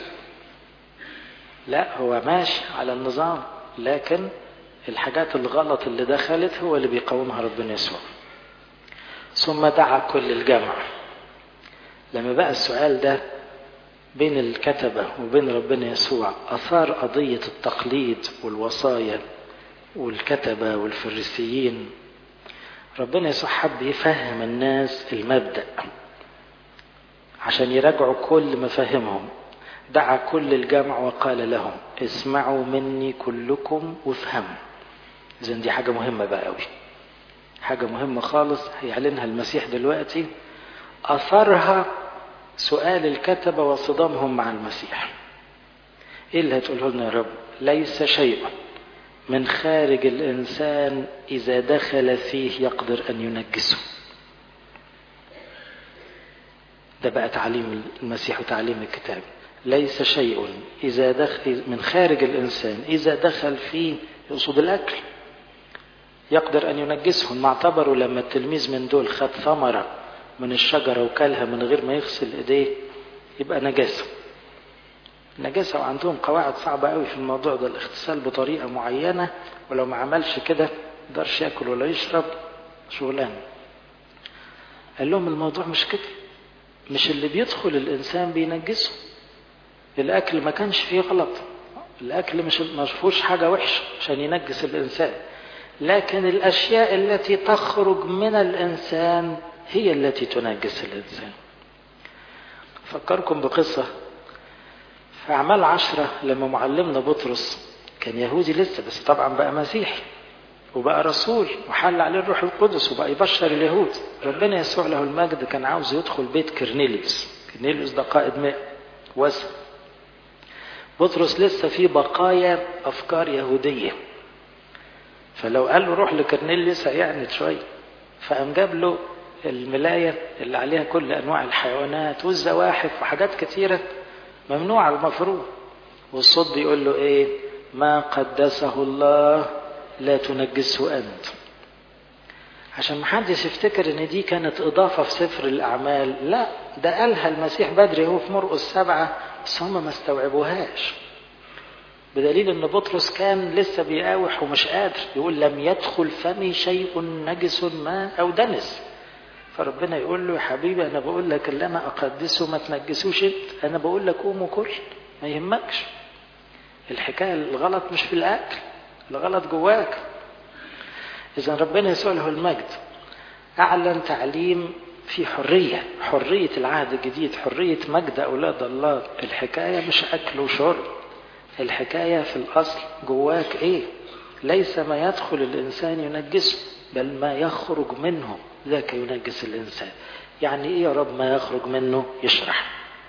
لا هو ماشي على النظام لكن الحاجات الغلط اللي دخلت هو اللي بيقاومها ربنا يسوع ثم دعا كل الجمع لما بقى السؤال ده بين الكتبة وبين ربنا يسوع أثار قضية التقليد والوصايا والكتبة والفريسيين ربنا يسوع حب يفهم الناس المبدأ عشان يراجعوا كل مفاهيمهم دعا كل الجمع وقال لهم اسمعوا مني كلكم وافهموا اذا دي حاجة مهمة بقى قوي حاجة مهمة خالص هيعلنها المسيح دلوقتي أثرها سؤال الكتبة وصدامهم مع المسيح ايه اللي هتقوله لنا يا رب ليس شيء من خارج الإنسان إذا دخل فيه يقدر أن ينجسه ده بقى تعليم المسيح وتعليم الكتاب ليس شيء إذا دخل من خارج الإنسان إذا دخل فيه يقصد الأكل يقدر أن ينجسه ما اعتبروا لما التلميذ من دول خد ثمرة من الشجرة وكلها من غير ما يغسل إيديه يبقى نجاسة نجاسة وعندهم قواعد صعبة قوي في الموضوع ده الاغتسال بطريقة معينة ولو ما عملش كده يقدرش ياكل ولا يشرب شغلانة قال لهم الموضوع مش كده مش اللي بيدخل الإنسان بينجسه الأكل ما كانش فيه غلط الأكل مش ما فيهوش حاجة وحشة عشان ينجس الإنسان لكن الأشياء التي تخرج من الإنسان هي التي تنجس الإنسان فكركم بقصة في أعمال عشرة لما معلمنا بطرس كان يهودي لسه بس طبعا بقى مسيحي وبقى رسول وحل عليه الروح القدس وبقى يبشر اليهود ربنا يسوع له المجد كان عاوز يدخل بيت كرنيليوس كرنيليوس ده قائد ماء وزن بطرس لسه في بقايا أفكار يهودية فلو قال له روح لكرنيليوس هيعند شوية فقام جاب له الملاية اللي عليها كل أنواع الحيوانات والزواحف وحاجات كتيرة ممنوعة المفروض والصوت بيقول له إيه ما قدسه الله لا تنجسه أنت عشان محدش يفتكر ان دي كانت اضافة في سفر الاعمال لا ده قالها المسيح بدري هو في مرقس سبعة بس هم ما استوعبوهاش بدليل ان بطرس كان لسه بيقاوح ومش قادر يقول لم يدخل فمي شيء نجس ما او دنس فربنا يقول له يا حبيبي انا بقول لك اللي انا اقدسه ما تنجسوش انت انا بقول لك قوم وكل ما يهمكش الحكايه الغلط مش في الاكل الغلط جواك اذا ربنا يسوع له المجد اعلن تعليم في حريه حريه العهد الجديد حريه مجد اولاد الله الحكايه مش اكل وشرب الحكايه في الاصل جواك ايه ليس ما يدخل الانسان ينجسه بل ما يخرج منه ذاك ينجس الإنسان يعني إيه يا رب ما يخرج منه يشرح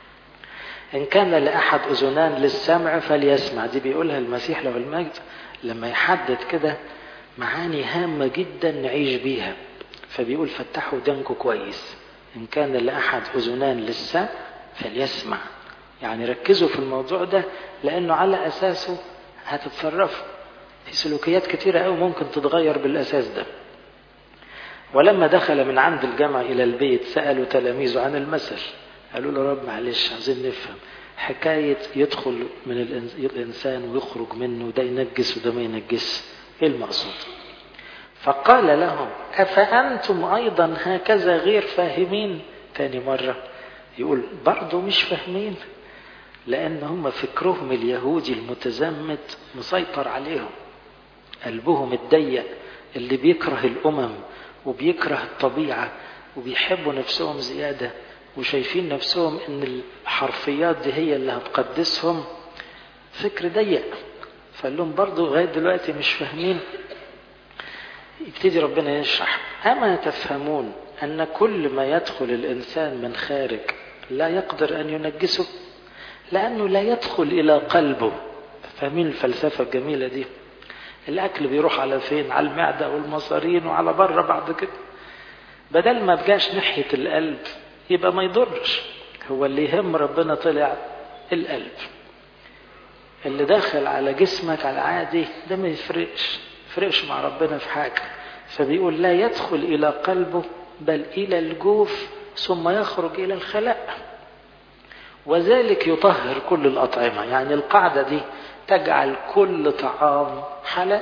إن كان لأحد أذنان للسمع فليسمع دي بيقولها المسيح له المجد لما يحدد كده معاني هامة جدا نعيش بيها فبيقول فتحوا ودانكم كويس إن كان لأحد أذنان للسمع فليسمع يعني ركزوا في الموضوع ده لأنه على أساسه هتتصرفوا في سلوكيات كتيرة أوي ممكن تتغير بالأساس ده ولما دخل من عند الجامع إلى البيت سألوا تلاميذه عن المثل قالوا له رب معلش عايزين نفهم حكاية يدخل من الإنسان ويخرج منه ده ينجس وده ما ينجس إيه المقصود فقال لهم أفأنتم أيضا هكذا غير فاهمين تاني مرة يقول برضه مش فاهمين لأن هم فكرهم اليهودي المتزمت مسيطر عليهم قلبهم الضيق اللي بيكره الأمم وبيكره الطبيعة وبيحبوا نفسهم زيادة وشايفين نفسهم ان الحرفيات دي هي اللي هتقدسهم فكر ضيق فقال لهم برضه لغاية دلوقتي مش فاهمين يبتدي ربنا يشرح أما تفهمون أن كل ما يدخل الإنسان من خارج لا يقدر أن ينجسه لأنه لا يدخل إلى قلبه فاهمين الفلسفة الجميلة دي الاكل بيروح على فين على المعده والمصارين وعلى بره بعد كده بدل ما بجاش ناحيه القلب يبقى ما يضرش هو اللي يهم ربنا طلع القلب اللي داخل على جسمك على عادي ده ما يفرقش يفرقش مع ربنا في حاجه فبيقول لا يدخل الى قلبه بل الى الجوف ثم يخرج الى الخلاء وذلك يطهر كل الاطعمه يعني القاعده دي تجعل كل طعام حلال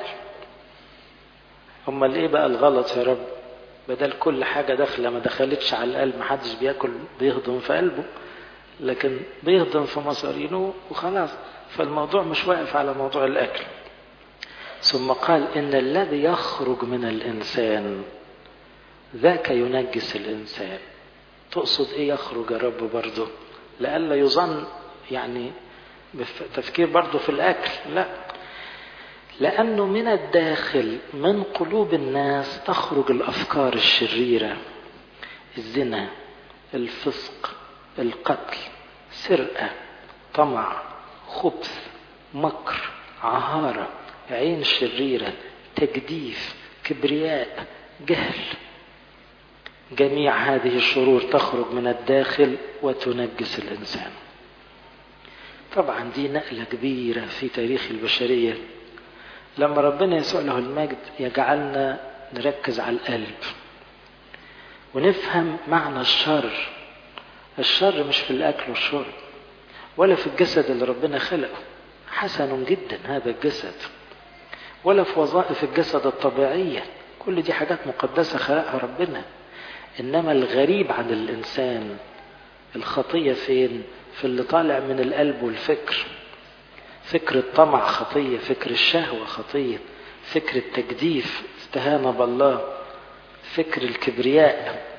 امال ايه بقى الغلط يا رب بدل كل حاجة داخلة ما دخلتش على القلب محدش بياكل بيهضم في قلبه لكن بيهضم في مصارينه وخلاص فالموضوع مش واقف على موضوع الأكل ثم قال إن الذي يخرج من الإنسان ذاك ينجس الإنسان تقصد إيه يخرج يا رب برضه لئلا يظن يعني تفكير برضه في الأكل لا لأنه من الداخل من قلوب الناس تخرج الأفكار الشريرة الزنا الفسق القتل سرقة طمع خبث مكر عهارة عين شريرة تجديف كبرياء جهل جميع هذه الشرور تخرج من الداخل وتنجس الإنسان طبعا دي نقلة كبيرة في تاريخ البشرية لما ربنا يسوع له المجد يجعلنا نركز على القلب ونفهم معنى الشر الشر مش في الأكل والشرب ولا في الجسد اللي ربنا خلقه حسن جدا هذا الجسد ولا في وظائف الجسد الطبيعية كل دي حاجات مقدسة خلقها ربنا إنما الغريب عن الإنسان الخطية فين في اللي طالع من القلب والفكر فكر الطمع خطية فكر الشهوة خطية فكر التجديف استهانة بالله فكر الكبرياء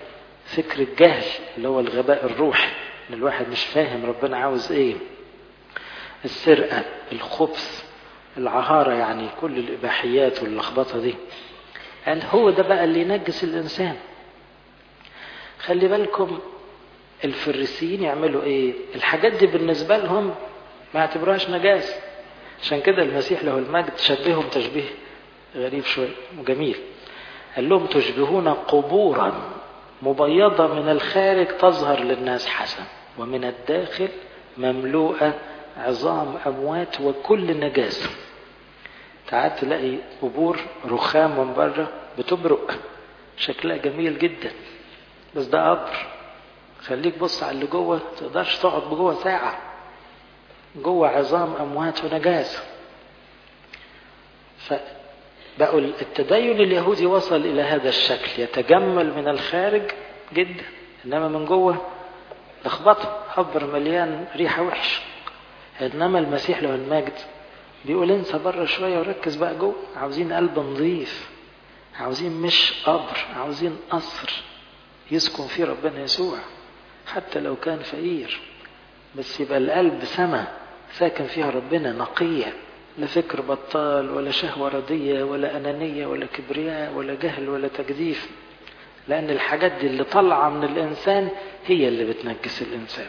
فكر الجهل اللي هو الغباء الروحي ان الواحد مش فاهم ربنا عاوز ايه السرقة الخبث العهارة يعني كل الإباحيات واللخبطة دي قال هو ده بقى اللي ينجس الإنسان خلي بالكم الفريسيين يعملوا ايه الحاجات دي بالنسبة لهم ما يعتبروهاش نجاسة عشان كده المسيح له المجد شبههم تشبيه غريب شوية وجميل قال لهم تشبهون قبورا مبيضة من الخارج تظهر للناس حسن ومن الداخل مملوءة عظام أموات وكل نجاسة تعال تلاقي قبور رخام من بره بتبرق شكلها جميل جدا بس ده قبر خليك بص على اللي جوه تقدرش تقعد جوه ساعة جوه عظام أموات ونجاسة فبقوا التدين اليهودي وصل إلى هذا الشكل يتجمل من الخارج جدا إنما من جوه لخبطه قبر مليان ريحة وحشة إنما المسيح له المجد بيقول انسى بره شوية وركز بقى جوه عاوزين قلب نظيف عاوزين مش قبر عاوزين قصر يسكن فيه ربنا يسوع حتى لو كان فقير بس يبقى القلب سما ساكن فيها ربنا نقية لا فكر بطال ولا شهوة ردية ولا أنانية ولا كبرياء ولا جهل ولا تجديف لأن الحاجات دي اللي طالعة من الإنسان هي اللي بتنجس الإنسان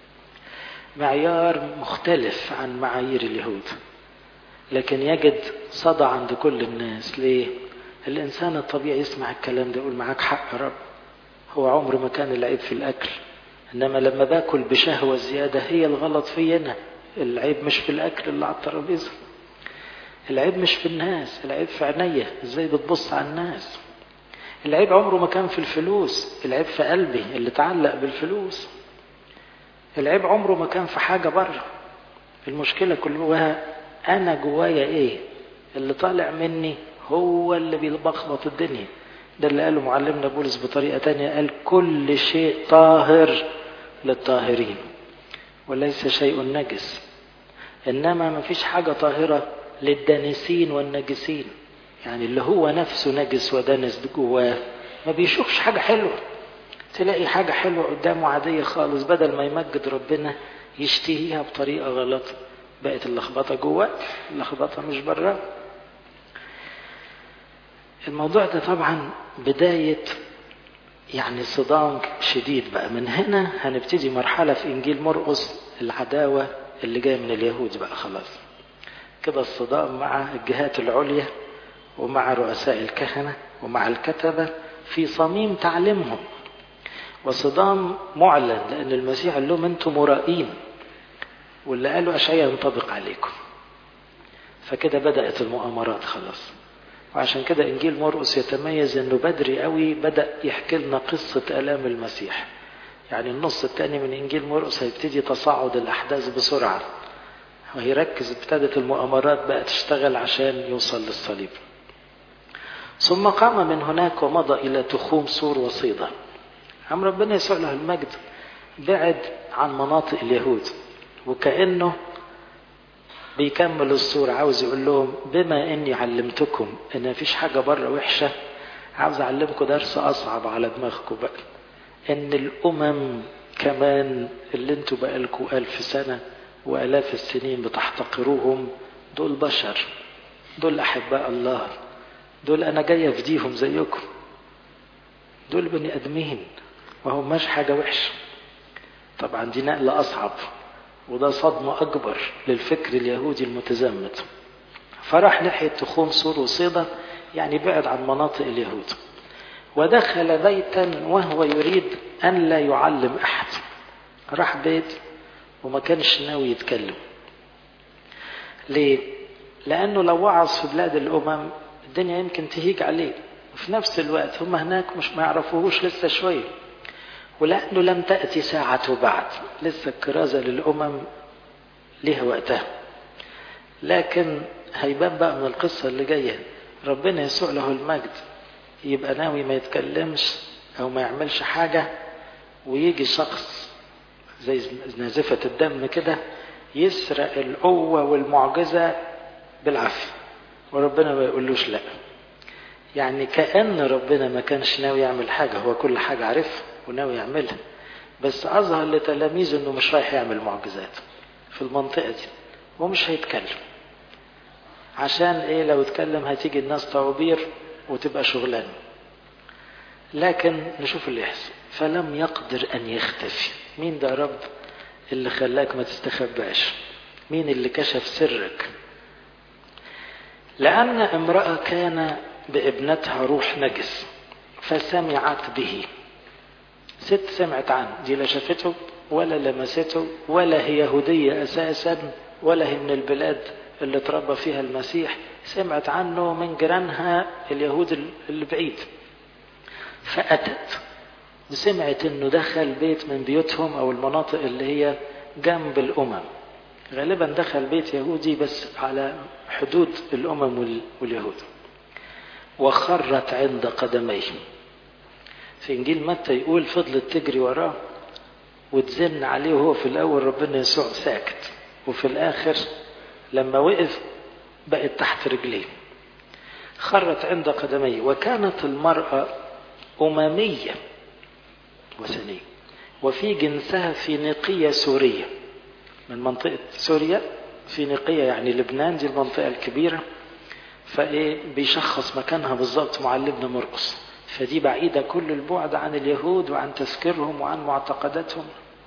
معيار مختلف عن معايير اليهود لكن يجد صدى عند كل الناس ليه الإنسان الطبيعي يسمع الكلام ده يقول معاك حق يا رب هو عمر ما كان العيب في الأكل إنما لما باكل بشهوة زيادة هي الغلط في أنا العيب مش في الأكل اللي على الترابيزة العيب مش في الناس العيب في عينيا ازاي بتبص على الناس العيب عمره ما كان في الفلوس العيب في قلبي اللي تعلق بالفلوس العيب عمره ما كان في حاجة بره المشكلة كلها أنا جوايا إيه اللي طالع مني هو اللي بيلخبط الدنيا ده اللي قاله معلمنا بولس بطريقة تانية قال كل شيء طاهر للطاهرين وليس شيء نجس إنما ما فيش حاجة طاهرة للدانسين والنجسين يعني اللي هو نفسه نجس ودنس جواه ما بيشوفش حاجة حلوة تلاقي حاجة حلوة قدامه عادية خالص بدل ما يمجد ربنا يشتهيها بطريقة غلط بقت اللخبطة جواه اللخبطة مش بره الموضوع ده طبعا بداية يعني صدام شديد بقى من هنا هنبتدي مرحلة في إنجيل مرقس العداوة اللي جاية من اليهود بقى خلاص كده الصدام مع الجهات العليا ومع رؤساء الكهنة ومع الكتبة في صميم تعليمهم وصدام معلن لأن المسيح قال لهم أنتم مرائين واللي قالوا أشعيا ينطبق عليكم فكده بدأت المؤامرات خلاص وعشان كده إنجيل مرقس يتميز إنه بدري قوي بدأ يحكي لنا قصة آلام المسيح يعني النص الثاني من إنجيل مرقس هيبتدي تصاعد الأحداث بسرعة وهيركز ابتدت المؤامرات بقى تشتغل عشان يوصل للصليب ثم قام من هناك ومضى إلى تخوم سور وصيدا عم ربنا يسوع له المجد بعد عن مناطق اليهود وكأنه بيكمل الصورة عاوز يقول لهم بما اني علمتكم ان مفيش حاجة بره وحشة عاوز اعلمكم درس اصعب على دماغكم بقى ان الامم كمان اللي انتوا بقالكم الف سنة والاف السنين بتحتقروهم دول بشر دول احباء الله دول انا جاي افديهم زيكم دول بني ادمين ما هماش حاجة وحشة طبعا دي نقلة اصعب وده صدمة أكبر للفكر اليهودي المتزمت فراح ناحية تخوم سور وصيدا يعني بعد عن مناطق اليهود ودخل بيتا وهو يريد أن لا يعلم أحد راح بيت وما كانش ناوي يتكلم ليه؟ لأنه لو وعظ في بلاد الأمم الدنيا يمكن تهيج عليه وفي نفس الوقت هم هناك مش ما يعرفوهوش لسه شويه ولأنه لم تأتي ساعة بعد لسه الكرازة للأمم لها وقتها لكن هيبان بقى من القصة اللي جاية ربنا يسوع له المجد يبقى ناوي ما يتكلمش أو ما يعملش حاجة ويجي شخص زي نازفة الدم كده يسرق القوة والمعجزة بالعافية وربنا ما يقولوش لا يعني كأن ربنا ما كانش ناوي يعمل حاجة هو كل حاجة عارفها وناوي يعملها بس أظهر لتلاميذه أنه مش رايح يعمل معجزات في المنطقة دي ومش هيتكلم عشان إيه لو اتكلم هتيجي الناس طوابير وتبقى شغلانه لكن نشوف اللي يحصل فلم يقدر أن يختفي مين ده رب اللي خلاك ما تستخباش مين اللي كشف سرك لأن امرأة كان بابنتها روح نجس فسمعت به ست سمعت عنه دي لا شافته ولا لمسته ولا هي يهودية أساسا ولا هي من البلاد اللي اتربى فيها المسيح سمعت عنه من جيرانها اليهود البعيد فأتت وسمعت انه دخل بيت من بيوتهم او المناطق اللي هي جنب الامم غالبا دخل بيت يهودي بس على حدود الامم واليهود وخرت عند قدميه في انجيل متى يقول فضلت تجري وراه وتزن عليه وهو في الاول ربنا يسوع ساكت وفي الاخر لما وقف بقت تحت رجليه خرت عند قدميه وكانت المرأة أممية وثنية وفي جنسها فينيقية سورية من منطقة سوريا فينيقية يعني لبنان دي المنطقة الكبيرة فإيه بيشخص مكانها بالظبط معلمنا مرقس فدي بعيدة كل البعد عن اليهود وعن تذكيرهم وعن معتقداتهم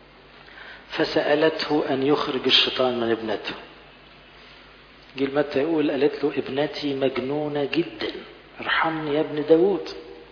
فسألته أن يخرج الشيطان من ابنته جيل متى يقول قالت له ابنتي مجنونة جدا ارحمني يا ابن داود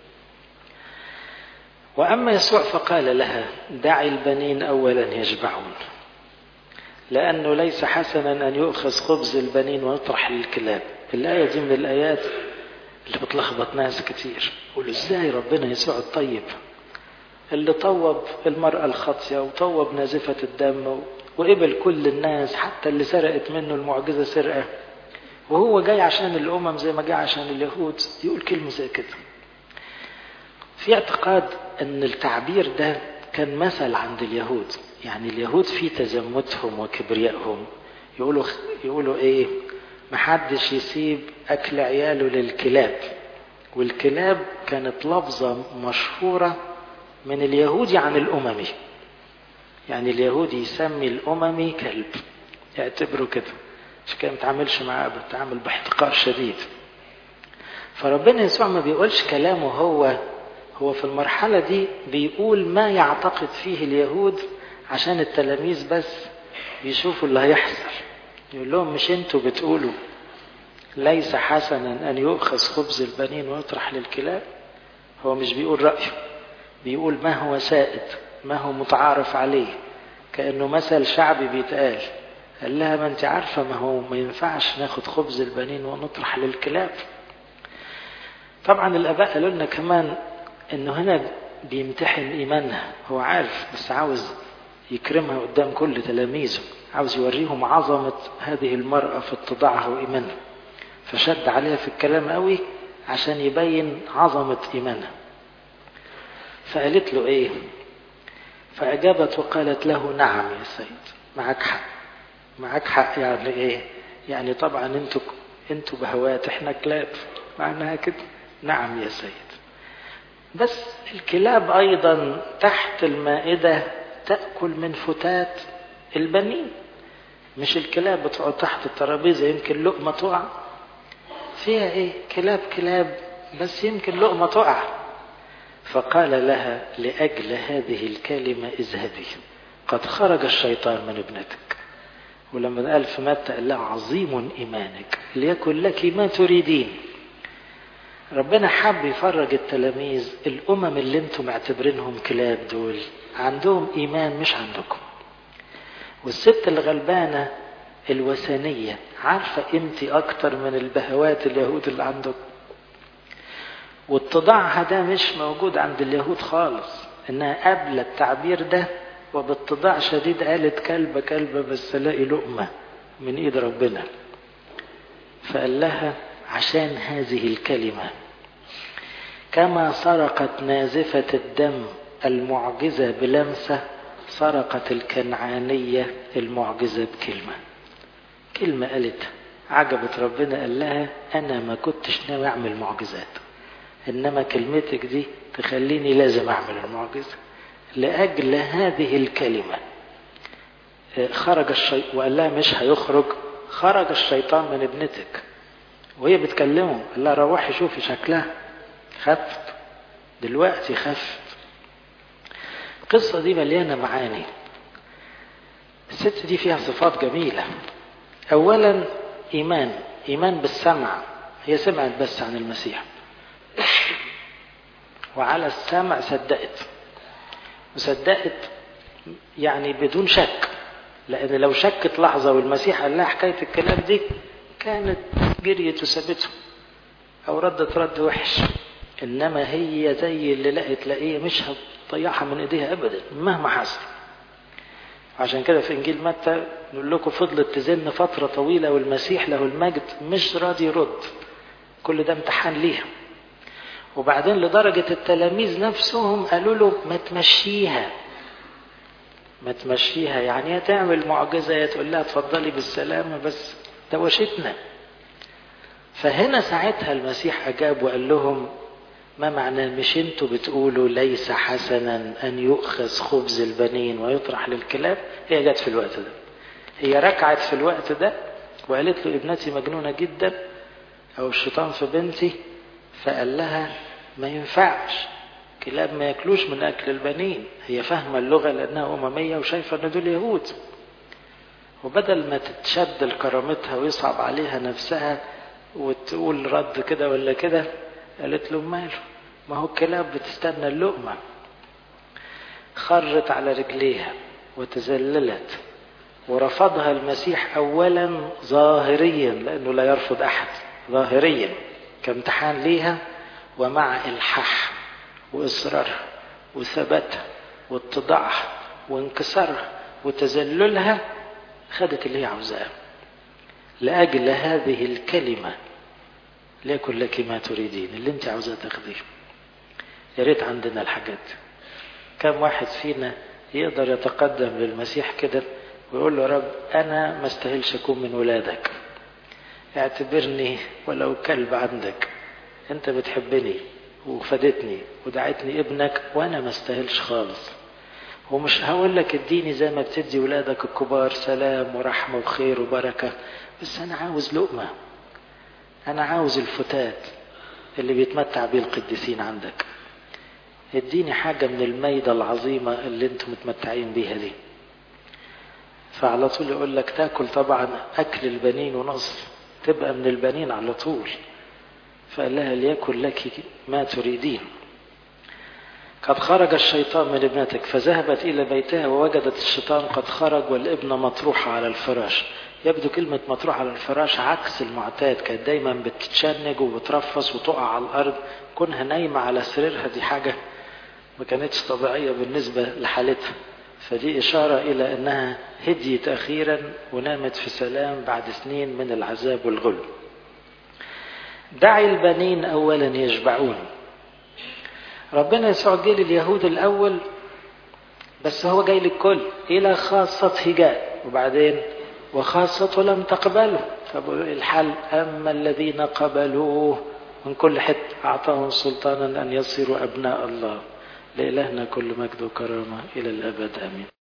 وأما يسوع فقال لها دعي البنين أولا يشبعون لأنه ليس حسنا أن يؤخذ خبز البنين ويطرح للكلاب الآية دي من الآيات اللي بتلخبط ناس كتير يقولوا ازاي ربنا يسوع الطيب اللي طوب المرأة الخاطية وطوب نازفة الدم وقبل كل الناس حتى اللي سرقت منه المعجزة سرقة وهو جاي عشان الأمم زي ما جاي عشان اليهود يقول كلمة زي كده في اعتقاد ان التعبير ده كان مثل عند اليهود يعني اليهود في تزمتهم وكبريائهم يقولوا يقولوا ايه محدش يسيب اكل عياله للكلاب والكلاب كانت لفظة مشهورة من اليهودي عن الأممي يعني اليهودي يسمي الأممي كلب يعتبره كده مش كده متعاملش معاه بتعامل باحتقار شديد فربنا يسوع ما بيقولش كلامه هو هو في المرحلة دي بيقول ما يعتقد فيه اليهود عشان التلاميذ بس بيشوفوا اللي هيحصل يقول لهم مش انتوا بتقولوا ليس حسنا ان يؤخذ خبز البنين ويطرح للكلاب هو مش بيقول رأيه بيقول ما هو سائد ما هو متعارف عليه كأنه مثل شعبي بيتقال قال لها ما انت عارفة ما هو ما ينفعش ناخد خبز البنين ونطرح للكلاب طبعا الآباء قالوا لنا كمان انه هنا بيمتحن ايمانها هو عارف بس عاوز يكرمها قدام كل تلاميذه عاوز يوريهم عظمة هذه المرأة في اتضاعها وإيمانها فشد عليها في الكلام قوي عشان يبين عظمة إيمانها فقالت له إيه فأجابت وقالت له نعم يا سيد معك حق معك حق يعني إيه يعني طبعا انتوا انتوا بهوات احنا كلاب معناها كده نعم يا سيد بس الكلاب أيضا تحت المائدة تأكل من فتات البنين مش الكلاب بتقعد تحت الترابيزة يمكن لقمة تقع فيها ايه كلاب كلاب بس يمكن لقمة تقع فقال لها لأجل هذه الكلمة اذهبي قد خرج الشيطان من ابنتك ولما قال في متى قال لها عظيم إيمانك ليكن لك ما تريدين ربنا حب يفرج التلاميذ الأمم اللي انتم معتبرينهم كلاب دول عندهم إيمان مش عندكم والست الغلبانة الوثنية عارفة قيمتي أكتر من البهوات اليهود اللي عندكم واتضاعها ده مش موجود عند اليهود خالص إنها قبل التعبير ده وباتضاع شديد قالت كلبة كلبة بس الاقي لقمة من ايد ربنا فقال لها عشان هذه الكلمة كما سرقت نازفة الدم المعجزة بلمسة سرقت الكنعانية المعجزة بكلمة كلمة قالتها عجبت ربنا قال لها أنا ما كنتش ناوي أعمل معجزات إنما كلمتك دي تخليني لازم أعمل المعجزة لأجل هذه الكلمة خرج الشيطان وقال لها مش هيخرج خرج الشيطان من ابنتك وهي بتكلمه قال لها روحي شوفي شكلها خفت دلوقتي خفت القصة دي مليانة معاني الست دي فيها صفات جميلة أولا إيمان إيمان بالسمع هي سمعت بس عن المسيح وعلى السمع صدقت وصدقت يعني بدون شك لأن لو شكت لحظة والمسيح قال لها حكاية الكلام دي كانت جريت وسابته أو ردت رد وحش إنما هي زي اللي لقت لقيه مش هتضيعها من إيديها أبدا مهما حصل عشان كده في إنجيل متى نقول لكم فضلت تزن فترة طويلة والمسيح له المجد مش راضي يرد كل ده امتحان ليها وبعدين لدرجة التلاميذ نفسهم قالوا له ما تمشيها ما تمشيها يعني هتعمل معجزة يا تقول لها اتفضلي بالسلامة بس دوشتنا فهنا ساعتها المسيح أجاب وقال لهم ما معناه مش انتوا بتقولوا ليس حسنا أن يؤخذ خبز البنين ويطرح للكلاب هي جت في الوقت ده هي ركعت في الوقت ده وقالت له ابنتي مجنونة جدا أو الشيطان في بنتي فقال لها ما ينفعش كلاب ما ياكلوش من أكل البنين هي فاهمة اللغة لأنها أممية وشايفة أن دول يهود وبدل ما تتشد لكرامتها ويصعب عليها نفسها وتقول رد كده ولا كده قالت له ماله ما هو الكلاب بتستنى اللقمة خرت على رجليها وتذللت ورفضها المسيح أولا ظاهريا لأنه لا يرفض أحد ظاهريا كامتحان ليها ومع إلحاح وإصرارها وثباتها واتضاعها وانكسارها وتذللها خدت اللي هي عاوزاه لأجل هذه الكلمة ليكن لك ما تريدين اللي انت عاوزاه تاخديه يا ريت عندنا الحاجات كم واحد فينا يقدر يتقدم للمسيح كده ويقول له يا رب انا ما استاهلش اكون من ولادك اعتبرني ولو كلب عندك انت بتحبني وفادتني ودعتني ابنك وانا ما استاهلش خالص ومش هقول لك اديني زي ما بتدي ولادك الكبار سلام ورحمه وخير وبركه بس انا عاوز لقمه انا عاوز الفتات اللي بيتمتع بيه القديسين عندك اديني حاجه من الميده العظيمه اللي انتم متمتعين بيها دي فعلى طول يقول لك تاكل طبعا اكل البنين ونصف تبقى من البنين على طول فقال لها ليكن لك ما تريدين قد خرج الشيطان من ابنتك فذهبت إلى بيتها ووجدت الشيطان قد خرج والابن مطروح على الفراش يبدو كلمة مطروح على الفراش عكس المعتاد كانت دايما بتتشنج وبترفص وتقع على الأرض كونها نايمة على سريرها دي حاجة ما كانتش طبيعية بالنسبة لحالتها فدي إشارة إلى أنها هديت أخيرا ونامت في سلام بعد سنين من العذاب والغل دعي البنين أولا يشبعون ربنا يسوع جه لليهود الأول بس هو جاي للكل إلى خاصته جاء وبعدين وخاصته لم تقبله الحل أما الذين قبلوه من كل حتة أعطاهم سلطانا أن يصيروا أبناء الله لإلهنا كل مجد وكرامة إلى الأبد آمين